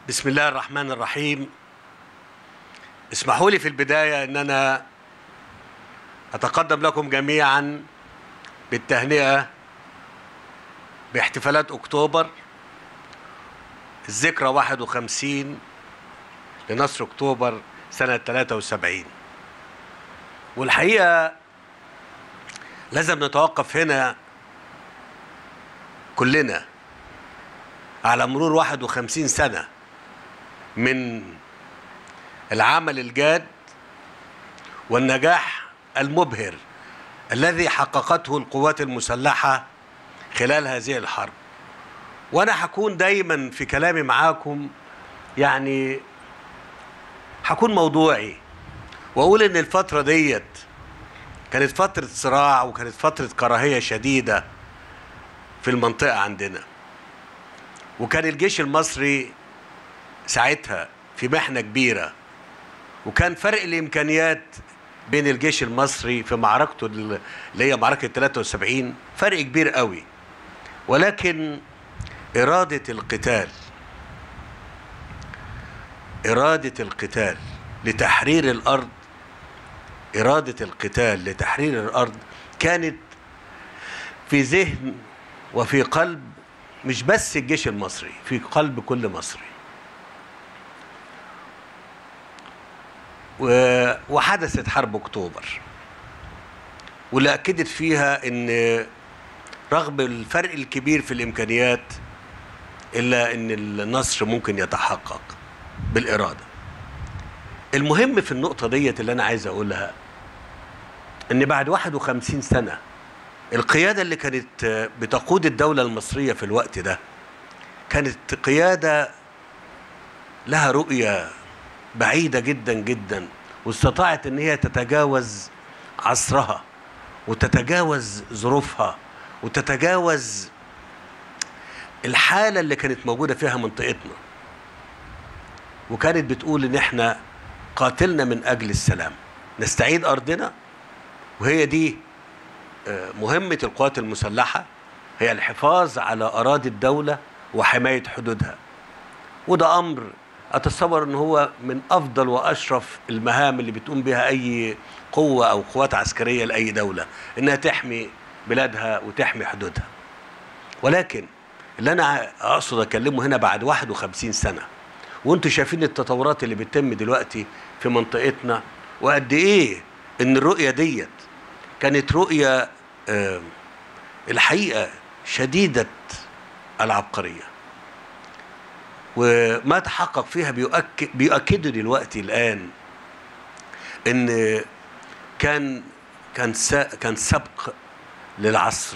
بسم الله الرحمن الرحيم اسمحوا لي في البداية أن أنا أتقدم لكم جميعا بالتهنئة باحتفالات أكتوبر الذكرى 51 لنصر أكتوبر سنة 73 والحقيقة لازم نتوقف هنا كلنا على مرور 51 سنة من العمل الجاد والنجاح المبهر الذي حققته القوات المسلحة خلال هذه الحرب وأنا هكون دايما في كلامي معاكم يعني هكون موضوعي وأقول إن الفترة ديت كانت فترة صراع وكانت فترة كراهية شديدة في المنطقة عندنا وكان الجيش المصري ساعتها في محنة كبيرة وكان فرق الإمكانيات بين الجيش المصري في معركته اللي هي معركة 73 فرق كبير قوي ولكن إرادة القتال إرادة القتال لتحرير الأرض إرادة القتال لتحرير الأرض كانت في ذهن وفي قلب مش بس الجيش المصري في قلب كل مصري و- وحدثت حرب اكتوبر واللي اكدت فيها ان رغم الفرق الكبير في الامكانيات الا ان النصر ممكن يتحقق بالاراده المهم في النقطه ديت اللي انا عايز اقولها ان بعد 51 سنه القياده اللي كانت بتقود الدوله المصريه في الوقت ده كانت قياده لها رؤيه بعيده جدا جدا واستطاعت ان هي تتجاوز عصرها وتتجاوز ظروفها وتتجاوز الحاله اللي كانت موجوده فيها منطقتنا وكانت بتقول ان احنا قاتلنا من اجل السلام نستعيد ارضنا وهي دي آه، مهمه القوات المسلحه هي الحفاظ على اراضي الدوله وحمايه حدودها وده امر اتصور ان هو من افضل واشرف المهام اللي بتقوم بها اي قوه او قوات عسكريه لاي دوله انها تحمي بلادها وتحمي حدودها ولكن اللي انا اقصد اكلمه هنا بعد 51 سنه وانتم شايفين التطورات اللي بتتم دلوقتي في منطقتنا وقد ايه ان الرؤيه ديت كانت رؤيه آه، الحقيقه شديده العبقريه وما تحقق فيها بيؤكد بيؤكدوا دلوقتي الان ان كان كان سا كان سبق للعصر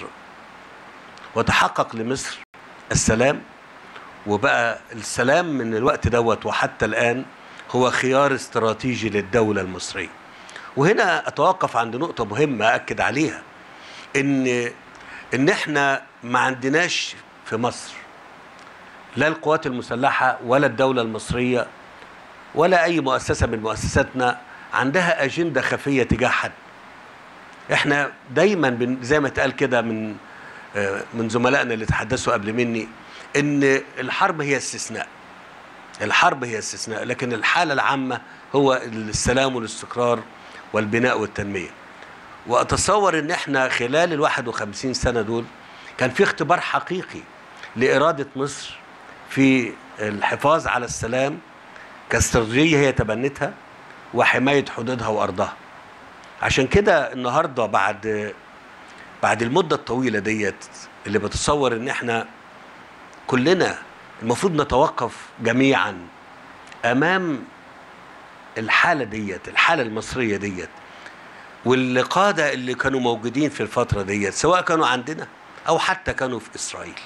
وتحقق لمصر السلام وبقى السلام من الوقت دوت وحتى الان هو خيار استراتيجي للدوله المصريه وهنا اتوقف عند نقطه مهمه اكد عليها ان ان احنا ما عندناش في مصر لا القوات المسلحة ولا الدولة المصرية ولا أي مؤسسة من مؤسساتنا عندها أجندة خفية تجاه حد احنا دايما بن زي ما اتقال كده من آه، من زملائنا اللي تحدثوا قبل مني ان الحرب هي استثناء الحرب هي استثناء لكن الحالة العامة هو السلام والاستقرار والبناء والتنمية واتصور ان احنا خلال ال 51 سنة دول كان في اختبار حقيقي لإرادة مصر في الحفاظ على السلام كاستراتيجية هي تبنتها وحماية حدودها وأرضها عشان كده النهاردة بعد بعد المدة الطويلة ديت اللي بتصور ان احنا كلنا المفروض نتوقف جميعا امام الحالة ديت الحالة المصرية ديت والقادة اللي كانوا موجودين في الفترة ديت سواء كانوا عندنا أو حتى كانوا في إسرائيل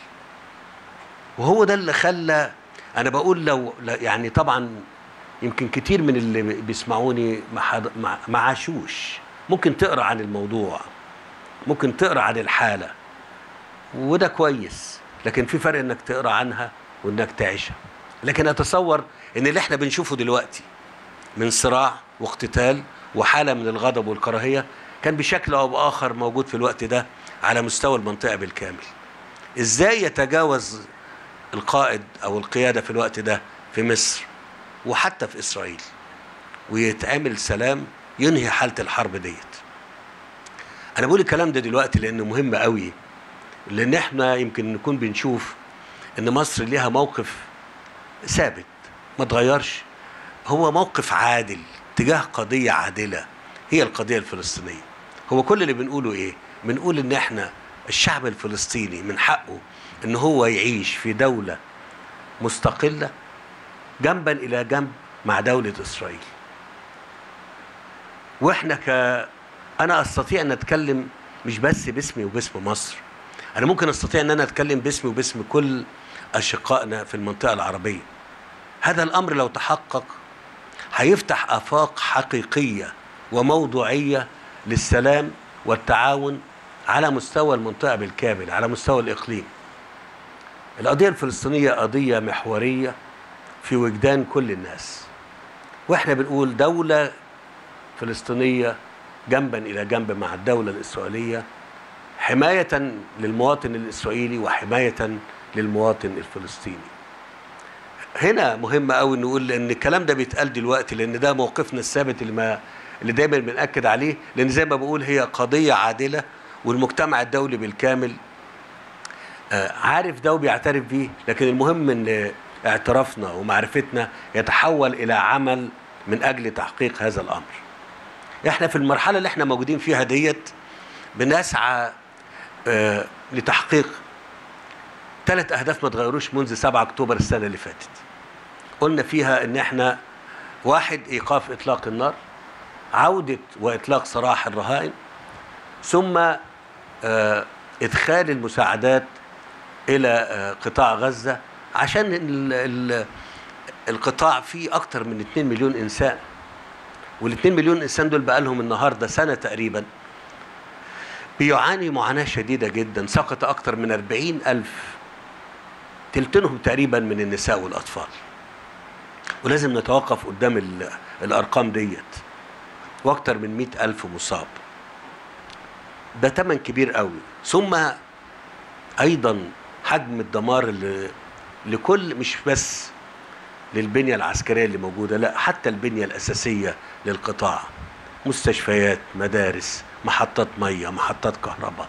وهو ده اللي خلى أنا بقول لو لا- يعني طبعا يمكن كتير من اللي بيسمعوني ما حد- ما ما عاشوش ممكن تقرا عن الموضوع ممكن تقرا عن الحالة وده كويس لكن في فرق انك تقرا عنها وانك تعيشها لكن اتصور ان اللي احنا بنشوفه دلوقتي من صراع واقتتال وحالة من الغضب والكراهية كان بشكل أو بآخر موجود في الوقت ده على مستوى المنطقة بالكامل إزاي يتجاوز القائد أو القيادة في الوقت ده في مصر وحتى في اسرائيل ويتعمل سلام ينهي حاله الحرب ديت انا بقول الكلام ده دلوقتي لانه مهم قوي لان احنا يمكن نكون بنشوف ان مصر ليها موقف ثابت ما تغيرش هو موقف عادل تجاه قضيه عادله هي القضيه الفلسطينيه هو كل اللي بنقوله ايه بنقول ان احنا الشعب الفلسطيني من حقه ان هو يعيش في دوله مستقله جنبا الى جنب مع دوله اسرائيل واحنا ك انا استطيع ان اتكلم مش بس باسمي وباسم مصر انا ممكن استطيع ان انا اتكلم باسمي وباسم كل اشقائنا في المنطقه العربيه هذا الامر لو تحقق هيفتح افاق حقيقيه وموضوعيه للسلام والتعاون على مستوى المنطقه بالكامل على مستوى الاقليم القضيه الفلسطينيه قضيه محوريه في وجدان كل الناس واحنا بنقول دوله فلسطينيه جنبا الى جنب مع الدوله الاسرائيليه حمايه للمواطن الاسرائيلي وحمايه للمواطن الفلسطيني هنا مهم قوي نقول ان الكلام ده بيتقال دلوقتي لان ده موقفنا الثابت اللي ما اللي دايما بنأكد عليه لان زي ما بقول هي قضيه عادله والمجتمع الدولي بالكامل عارف ده وبيعترف بيه لكن المهم ان اعترافنا ومعرفتنا يتحول الى عمل من اجل تحقيق هذا الامر احنا في المرحله اللي احنا موجودين فيها ديت بنسعى اه لتحقيق ثلاث اهداف ما تغيروش منذ 7 اكتوبر السنه اللي فاتت قلنا فيها ان احنا واحد ايقاف اطلاق النار عوده واطلاق سراح الرهائن ثم اه ادخال المساعدات الى اه قطاع غزه عشان ال ال القطاع فيه اكتر من 2 مليون انسان وال2 مليون انسان دول بقى لهم النهارده سنه تقريبا بيعاني معاناه شديده جدا سقط اكتر من 40 الف تلتينهم تقريبا من النساء والاطفال ولازم نتوقف قدام الارقام ديت واكتر من 100 الف مصاب ده ثمن كبير قوي ثم ايضا حجم الدمار اللي لكل مش بس للبنية العسكرية اللي موجودة لا حتى البنية الأساسية للقطاع مستشفيات مدارس محطات مية محطات كهرباء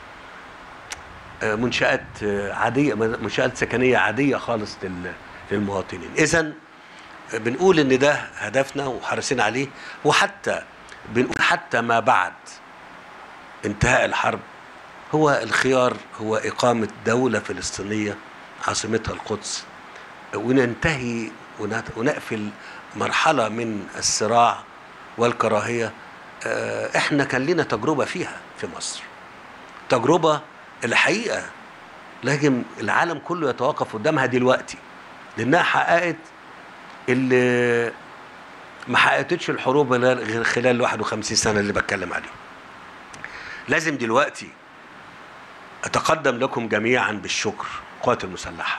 منشآت عادية منشآت سكنية عادية خالص للمواطنين إذا بنقول إن ده هدفنا وحريصين عليه وحتى بنقول حتى ما بعد انتهاء الحرب هو الخيار هو إقامة دولة فلسطينية عاصمتها القدس وننتهي ونقفل مرحلة من الصراع والكراهية احنا كان لنا تجربة فيها في مصر تجربة الحقيقة لكن العالم كله يتوقف قدامها دلوقتي لانها حققت اللي ما حققتش الحروب غير خلال 51 سنة اللي بتكلم عليه لازم دلوقتي اتقدم لكم جميعا بالشكر القوات المسلحه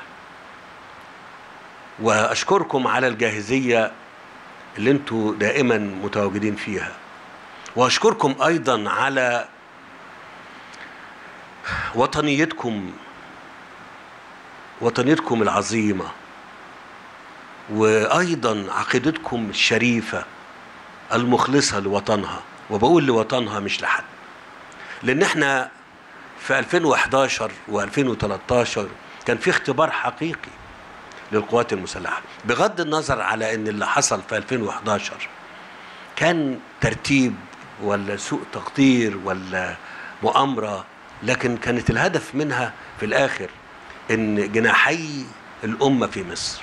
واشكركم على الجاهزيه اللي انتوا دائما متواجدين فيها واشكركم ايضا على وطنيتكم وطنيتكم العظيمه وايضا عقيدتكم الشريفه المخلصه لوطنها وبقول لوطنها مش لحد لان احنا في 2011 و2013 كان في اختبار حقيقي للقوات المسلحة بغض النظر على ان اللي حصل في 2011 كان ترتيب ولا سوء تقدير ولا مؤامرة لكن كانت الهدف منها في الآخر ان جناحي الأمة في مصر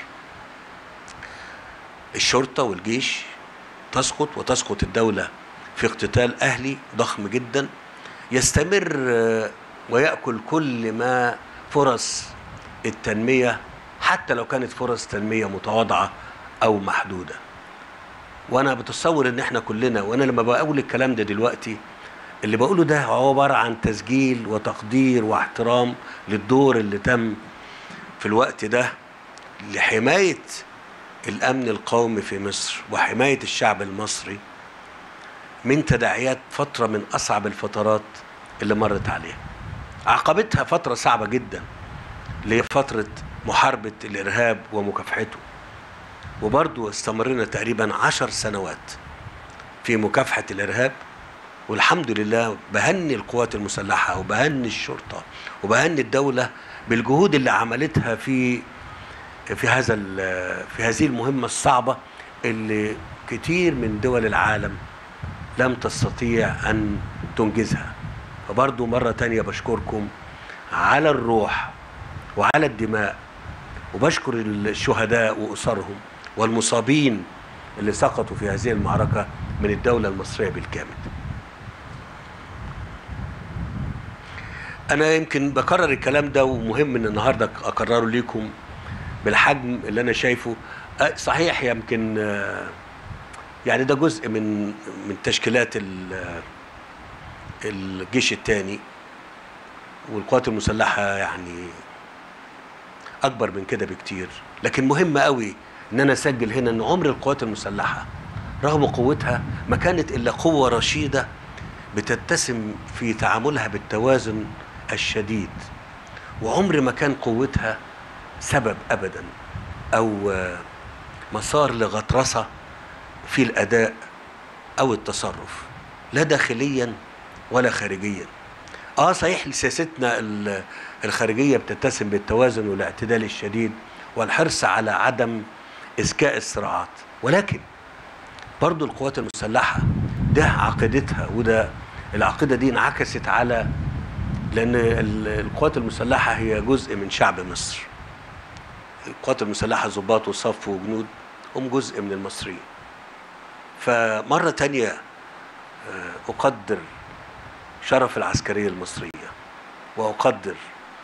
الشرطة والجيش تسقط وتسقط الدولة في اقتتال أهلي ضخم جدا يستمر ويأكل كل ما فرص التنمية حتى لو كانت فرص تنمية متواضعة أو محدودة وأنا بتصور إن إحنا كلنا وأنا لما بقول الكلام ده دلوقتي اللي بقوله ده هو عبارة عن تسجيل وتقدير واحترام للدور اللي تم في الوقت ده لحماية الأمن القومي في مصر وحماية الشعب المصري من تداعيات فترة من أصعب الفترات اللي مرت عليها عقبتها فترة صعبة جدا اللي هي فترة محاربة الإرهاب ومكافحته وبرضو استمرنا تقريبا عشر سنوات في مكافحة الإرهاب والحمد لله بهني القوات المسلحة وبهني الشرطة وبهني الدولة بالجهود اللي عملتها في في هذا ال- في هذه المهمة الصعبة اللي كتير من دول العالم لم تستطيع أن تنجزها فبرضو مرة تانية بشكركم على الروح وعلى الدماء وبشكر الشهداء وأسرهم والمصابين اللي سقطوا في هذه المعركة من الدولة المصرية بالكامل أنا يمكن بكرر الكلام ده ومهم إن النهاردة أكرره ليكم بالحجم اللي أنا شايفه أه، صحيح يمكن آه، يعني ده جزء من من تشكيلات ال- الجيش الثاني والقوات المسلحة يعني أكبر من كده بكتير لكن مهم قوي إن أنا أسجل هنا إن عمر القوات المسلحة رغم قوتها ما كانت إلا قوة رشيدة بتتسم في تعاملها بالتوازن الشديد وعمر ما كان قوتها سبب أبدا أو آه، مسار لغطرسة في الأداء أو التصرف لا داخليا ولا خارجيا اه صحيح سياستنا ال- الخارجيه بتتسم بالتوازن والاعتدال الشديد والحرص على عدم اذكاء الصراعات ولكن برضو القوات المسلحه ده عقيدتها وده العقيده دي انعكست على لان ال- القوات المسلحه هي جزء من شعب مصر القوات المسلحه ضباط وصف وجنود هم جزء من المصريين فمره تانية آه، اقدر شرف العسكرية المصرية وأقدر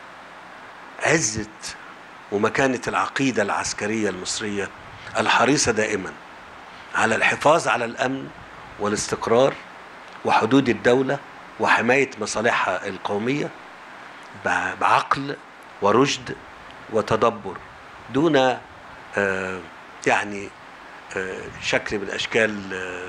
عزة ومكانة العقيدة العسكرية المصرية الحريصة دائما على الحفاظ على الأمن والاستقرار وحدود الدولة وحماية مصالحها القومية بع- بعقل ورشد وتدبر دون آه، يعني آه، شكل من أشكال آه،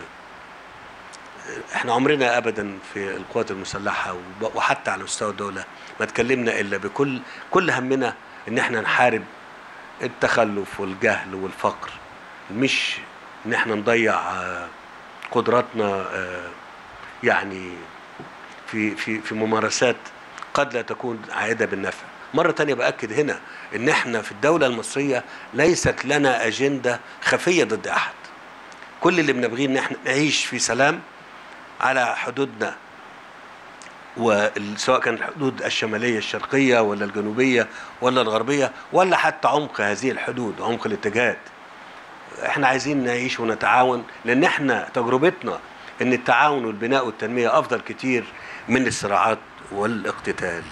احنا عمرنا ابدا في القوات المسلحه وب- وحتى على مستوى الدوله ما تكلمنا الا بكل كل همنا ان احنا نحارب التخلف والجهل والفقر مش ان احنا نضيع آه، قدراتنا آه، يعني في في في ممارسات قد لا تكون عائده بالنفع مرة تانية بأكد هنا إن إحنا في الدولة المصرية ليست لنا أجندة خفية ضد أحد كل اللي بنبغيه إن إحنا نعيش في سلام على حدودنا وسواء كانت الحدود الشمالية الشرقية ولا الجنوبية ولا الغربية ولا حتى عمق هذه الحدود عمق الاتجاهات احنا عايزين نعيش ونتعاون لان احنا تجربتنا ان التعاون والبناء والتنمية افضل كتير من الصراعات والاقتتال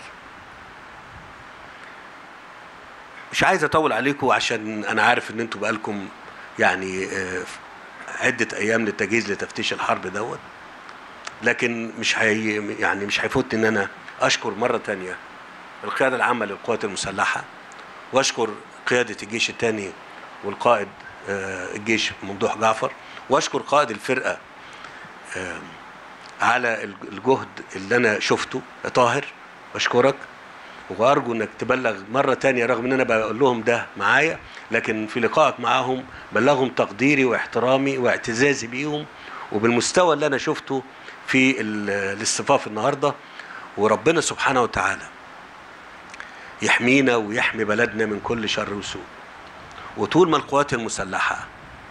مش عايز اطول عليكم عشان انا عارف ان انتوا بقالكم يعني آه، عدة ايام للتجهيز لتفتيش الحرب دوت لكن مش هي يعني مش هيفوت ان انا اشكر مره تانية القياده العامه للقوات المسلحه واشكر قياده الجيش الثاني والقائد آه، الجيش ممدوح جعفر واشكر قائد الفرقه آه، على الجهد اللي انا شفته يا طاهر بشكرك وارجو انك تبلغ مره تانية رغم ان انا بقول لهم ده معايا لكن في لقائك معاهم بلغهم تقديري واحترامي واعتزازي بيهم وبالمستوى اللي انا شفته في ال- الاصطفاف النهارده وربنا سبحانه وتعالى يحمينا ويحمي بلدنا من كل شر وسوء وطول ما القوات المسلحه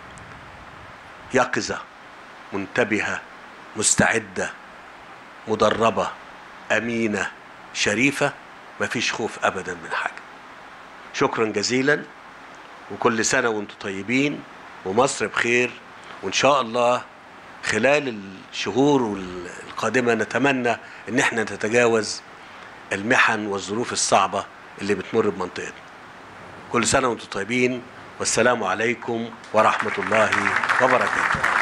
يقظه منتبهه مستعده مدربه امينه شريفه مفيش خوف ابدا من حاجه شكرا جزيلا وكل سنه وانتم طيبين ومصر بخير وان شاء الله خلال الشهور القادمه نتمنى ان احنا نتجاوز المحن والظروف الصعبه اللي بتمر بمنطقتنا كل سنه وانتم طيبين والسلام عليكم ورحمه الله وبركاته